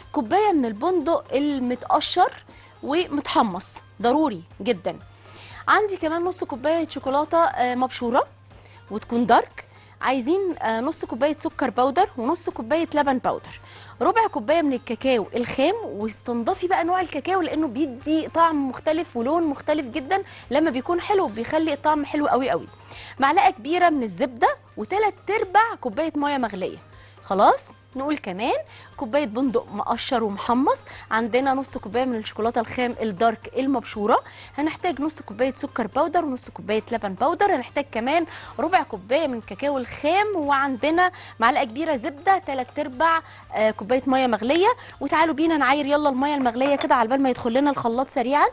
كوبايه من البندق المتقشر ومتحمص ضروري جدا عندي كمان نص كوبايه شوكولاته آه، مبشوره وتكون دارك عايزين آه، نص كوبايه سكر باودر ونص كوبايه لبن باودر ربع كوبايه من الكاكاو الخام واستنضفي بقى نوع الكاكاو لانه بيدي طعم مختلف ولون مختلف جدا لما بيكون حلو بيخلي الطعم حلو قوي قوي معلقه كبيره من الزبده وثلاث ارباع كوبايه ميه مغليه خلاص نقول كمان كوبايه بندق مقشر ومحمص عندنا نص كوبايه من الشوكولاته الخام الدارك المبشوره هنحتاج نص كوبايه سكر باودر ونص كوبايه لبن باودر هنحتاج كمان ربع كوبايه من كاكاو الخام وعندنا معلقه كبيره زبده 3 ارباع آه، كوبايه ميه مغليه وتعالوا بينا نعاير يلا الميه المغليه كده على بال ما يدخل لنا الخلاط سريعا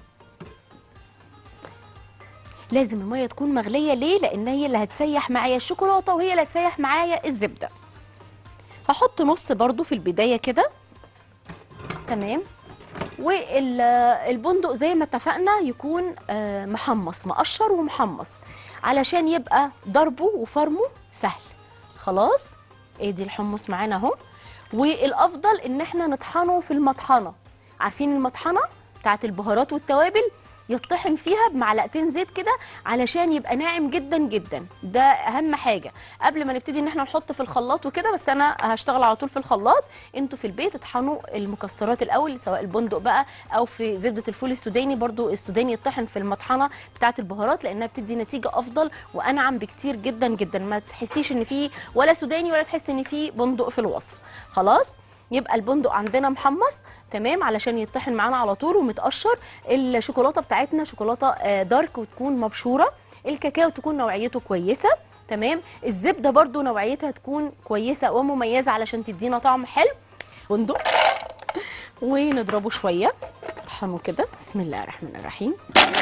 لازم الميه تكون مغليه ليه لان هي اللي هتسيح معايا الشوكولاته وهي اللي هتسيح معايا الزبده هحط نص برضو في البدايه كده تمام والبندق زي ما اتفقنا يكون آه، محمص مقشر ومحمص علشان يبقى ضربه وفرمه سهل خلاص ادي الحمص معانا اهو والافضل ان احنا نطحنه في المطحنه عارفين المطحنه بتاعت البهارات والتوابل يطحن فيها بمعلقتين زيت كده علشان يبقى ناعم جدا جدا ده اهم حاجه قبل ما نبتدي ان احنا نحط في الخلاط وكده بس انا هشتغل على طول في الخلاط انتوا في البيت اطحنوا المكسرات الاول سواء البندق بقى او في زبده الفول السوداني برضو السوداني يطحن في المطحنه بتاعه البهارات لانها بتدي نتيجه افضل وانعم بكتير جدا جدا ما تحسيش ان فيه ولا سوداني ولا تحس ان فيه بندق في الوصف خلاص يبقى البندق عندنا محمص تمام علشان يطحن معانا على طول ومتقشر الشوكولاته بتاعتنا شوكولاته آه، دارك وتكون مبشوره الكاكاو تكون نوعيته كويسه تمام الزبده برضو نوعيتها تكون كويسه ومميزه علشان تدينا طعم حلو بندق ونضربه شويه نطحنه كده بسم الله الرحمن الرحيم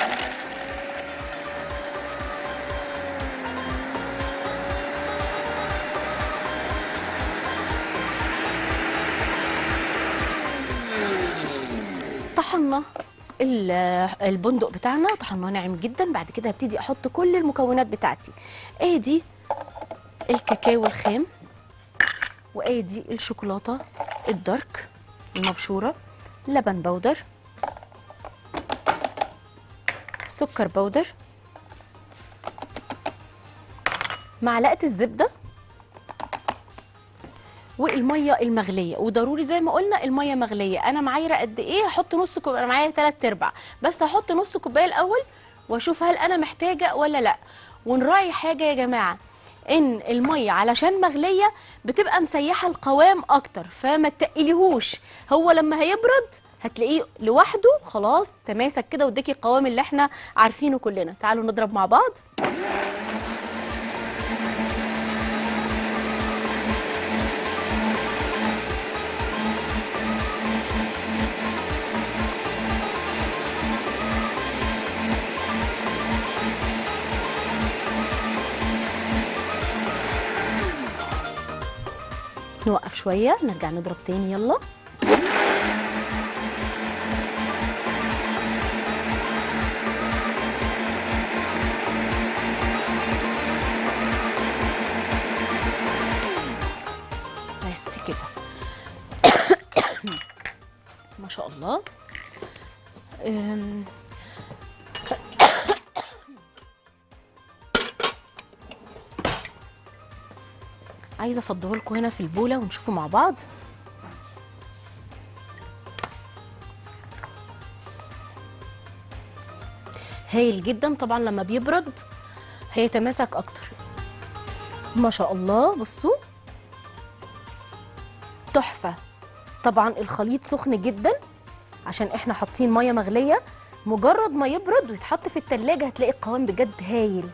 طحنا ال- البندق بتاعنا طحناه ناعم جدا بعد كده هبتدي احط كل المكونات بتاعتي ادي الكاكاو الخام وادي الشوكولاته الدارك المبشوره لبن بودر سكر بودر معلقه الزبده والميه المغليه وضروري زي ما قلنا الميه مغليه انا معايره قد ايه هحط نص كوبايه انا معايا 3 ارباع بس هحط نص كوبايه الاول واشوف هل انا محتاجه ولا لا ونراعي حاجه يا جماعه ان الميه علشان مغليه بتبقى مسيحه القوام اكتر فما تقليهوش هو لما هيبرد هتلاقيه لوحده خلاص تماسك كده واداكي القوام اللي احنا عارفينه كلنا تعالوا نضرب مع بعض نوقف شويه نرجع نضرب تاني يلا بس كده ما شاء الله أم، عايزه افضيه لكم هنا في البوله ونشوفه مع بعض هايل جدا طبعا لما بيبرد هيتماسك اكتر ما شاء الله بصوا تحفه طبعا الخليط سخن جدا عشان احنا حاطين ميه مغليه مجرد ما يبرد ويتحط في التلاجة هتلاقي القوام بجد هايل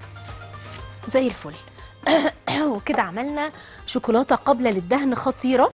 زي الفل وكده عملنا شوكولاته قابله للدهن خطيره